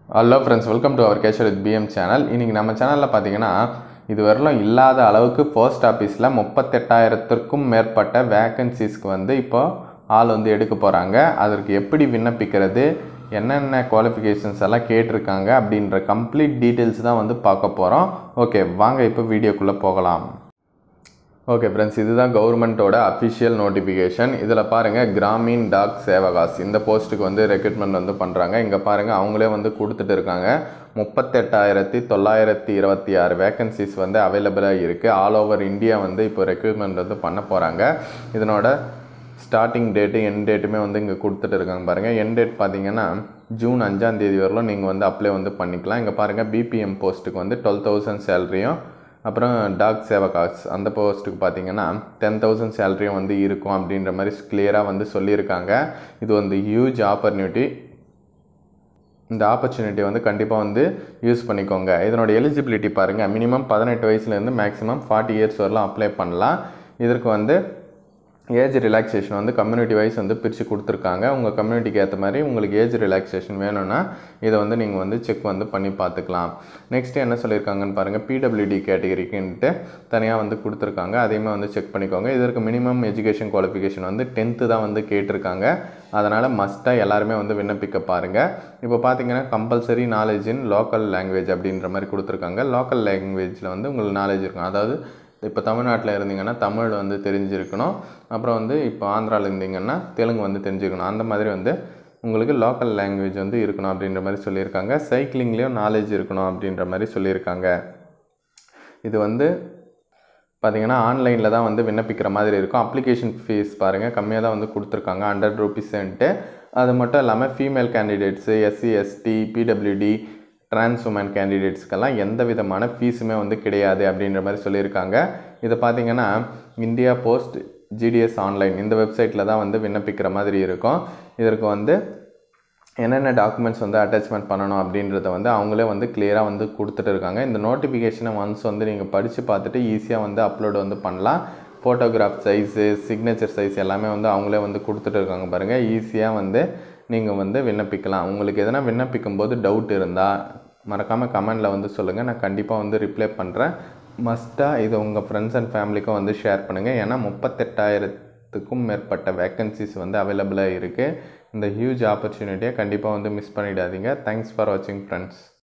hello friends welcome to our career with PM channel இன்றைக்கி நம்ம சேனலில் பார்த்தீங்கன்னா இதுவரையிலும் இல்லாத அளவுக்கு போஸ்ட் ஆஃபீஸில் முப்பத்தெட்டாயிரத்திற்கும் மேற்பட்ட வேக்கன்சிஸ்க்கு வந்து இப்போ ஆள் வந்து எடுக்க போகிறாங்க அதற்கு எப்படி விண்ணப்பிக்கிறது என்னென்ன குவாலிஃபிகேஷன்ஸ் எல்லாம் கேட்டிருக்காங்க அப்படின்ற கம்ப்ளீட் டீட்டெயில்ஸ் தான் வந்து பார்க்க போகிறோம் ஓகே வாங்க இப்போ வீடியோக்குள்ளே போகலாம் ஓகே ஃப்ரெண்ட்ஸ் இதுதான் கவர்மெண்ட்டோட அஃபிஷியல் நோட்டிஃபிகேஷன் இதில் பாருங்கள் கிராமீன் டாக் சேவகாஸ் இந்த போஸ்ட்டுக்கு வந்து ரெக்ரூட்மெண்ட் வந்து பண்ணுறாங்க இங்கே பாருங்கள் அவங்களே வந்து கொடுத்துட்டு இருக்காங்க முப்பத்தெட்டாயிரத்தி தொள்ளாயிரத்தி இருபத்தி ஆறு வேக்கன்சிஸ் வந்து அவைலபிளாக இருக்குது ஆல் ஓவர் இந்தியா வந்து இப்போ ரெக்ரூட்மெண்ட் வந்து பண்ண போகிறாங்க இதனோட ஸ்டார்டிங் டேட்டு என் டேட்டுமே வந்து இங்கே கொடுத்துட்டு இருக்காங்க பாருங்கள் என் டேட் பார்த்தீங்கன்னா ஜூன் அஞ்சாம் தேதி வரலும் நீங்கள் வந்து அப்ளை வந்து பண்ணிக்கலாம் இங்கே பாருங்கள் பிபிஎம் போஸ்ட்டுக்கு வந்து டுவெல் தௌசண்ட் சேலரியும் அப்புறம் டாக் சேவகாஸ் அந்த போஸ்ட்டுக்கு பார்த்தீங்கன்னா டென் தௌசண்ட் சேலரியும் வந்து இருக்கும் அப்படின்ற மாதிரி கிளியராக வந்து சொல்லியிருக்காங்க இது வந்து ஹியூஜ் ஆப்பர்ச்சுனிட்டி இந்த ஆப்பர்ச்சுனிட்டி வந்து கண்டிப்பாக வந்து யூஸ் பண்ணிக்கோங்க இதனோட எலிஜிபிலிட்டி பாருங்கள் மினிமம் பதினெட்டு வயசுலேருந்து மேக்ஸிமம் ஃபார்ட்டி இயர்ஸ் வரலாம் அப்ளை பண்ணலாம் இதற்கு வந்து ஏஜ் ரிலாக்ஸேஷன் வந்து கம்யூனிட்டி வைஸ் வந்து பிரித்து கொடுத்துருக்காங்க உங்கள் கம்யூனிட்டிக்கு ஏற்ற மாதிரி உங்களுக்கு ஏஜ் ரிலாக்ஸேஷன் வேணும்னா இதை வந்து நீங்கள் வந்து செக் வந்து பண்ணி பார்த்துக்கலாம் நெக்ஸ்ட்டு என்ன சொல்லியிருக்காங்கன்னு பாருங்கள் பிடபிள்யூடி கேட்டகரிக்குன்ட்டு தனியாக வந்து கொடுத்துருக்காங்க அதையுமே வந்து செக் பண்ணிக்கோங்க இதற்கு மினிமம் எஜுகேஷன் குவாலிஃபிகேஷன் வந்து டென்த்து தான் வந்து கேட்டிருக்காங்க அதனால் மஸ்ட்டாக எல்லாருமே வந்து விண்ணப்பிக்க பாருங்கள் இப்போ பார்த்தீங்கன்னா compulsory knowledge in local language அப்படின்ற மாதிரி கொடுத்துருக்காங்க லோக்கல் லாங்குவேஜில் வந்து உங்களுக்கு நாலேஜ் இருக்கும் அதாவது இப்போ தமிழ்நாட்டில் இருந்தீங்கன்னா தமிழ் வந்து தெரிஞ்சிருக்கணும் அப்புறம் வந்து இப்போ ஆந்திராவில் இருந்தீங்கன்னா தெலுங்கு வந்து தெரிஞ்சுக்கணும் அந்த மாதிரி வந்து உங்களுக்கு லோக்கல் லாங்குவேஜ் வந்து இருக்கணும் அப்படின்ற மாதிரி சொல்லியிருக்காங்க சைக்கிளிங்லேயும் நாலேஜ் இருக்கணும் அப்படின்ற மாதிரி சொல்லியிருக்காங்க இது வந்து பார்த்தீங்கன்னா ஆன்லைனில் தான் வந்து விண்ணப்பிக்கிற மாதிரி இருக்கும் அப்ளிகேஷன் ஃபீஸ் பாருங்கள் கம்மியாக தான் வந்து கொடுத்துருக்காங்க ஹண்ட்ரட் ருபீஸ்ன்ட்டு அது மட்டும் இல்லாமல் ஃபீமேல் கேண்டிடேட்ஸு எஸ்சி எஸ்டி பிடபிள்யூடி டிரான்ஸ் உமன் கேண்டிடேட்ஸ்க்கெல்லாம் எந்த விதமான ஃபீஸுமே வந்து கிடையாது அப்படின்ற மாதிரி சொல்லியிருக்காங்க இதை பார்த்தீங்கன்னா இந்தியா போஸ்ட் ஜிடிஎஸ் ஆன்லைன் இந்த வெப்சைட்டில் தான் வந்து விண்ணப்பிக்கிற மாதிரி இருக்கும் இதற்கு வந்து என்னென்ன டாக்குமெண்ட்ஸ் வந்து அட்டாச்மெண்ட் பண்ணணும் அப்படின்றத வந்து அவங்களே வந்து கிளியராக வந்து கொடுத்துட்டு இருக்காங்க இந்த நோட்டிஃபிகேஷனை ஒன்ஸ் வந்து நீங்கள் படித்து பார்த்துட்டு ஈஸியாக வந்து அப்லோட் வந்து பண்ணலாம் ஃபோட்டோகிராஃப் சைஸு சிக்னேச்சர் சைஸ் எல்லாமே வந்து அவங்களே வந்து கொடுத்துட்டு இருக்காங்க பாருங்கள் ஈஸியாக வந்து நீங்கள் வந்து விண்ணப்பிக்கலாம் உங்களுக்கு எதனா விண்ணப்பிக்கும் போது டவுட் இருந்தால் மறக்காமல் கமெண்டில் வந்து சொல்லுங்கள் நான் கண்டிப்பாக வந்து ரிப்ளை பண்ணுறேன் மஸ்ட்டாக இது உங்கள் ஃப்ரெண்ட்ஸ் அண்ட் ஃபேமிலிக்கும் வந்து ஷேர் பண்ணுங்கள் ஏன்னா முப்பத்தெட்டாயிரத்துக்கும் மேற்பட்ட வேக்கன்சிஸ் வந்து அவைலபிளாக இருக்குது இந்த ஹியூஜ் ஆப்பர்ச்சுனிட்டியை கண்டிப்பாக வந்து மிஸ் பண்ணிடாதீங்க தேங்க்ஸ் ஃபார் வாட்சிங் ஃப்ரெண்ட்ஸ்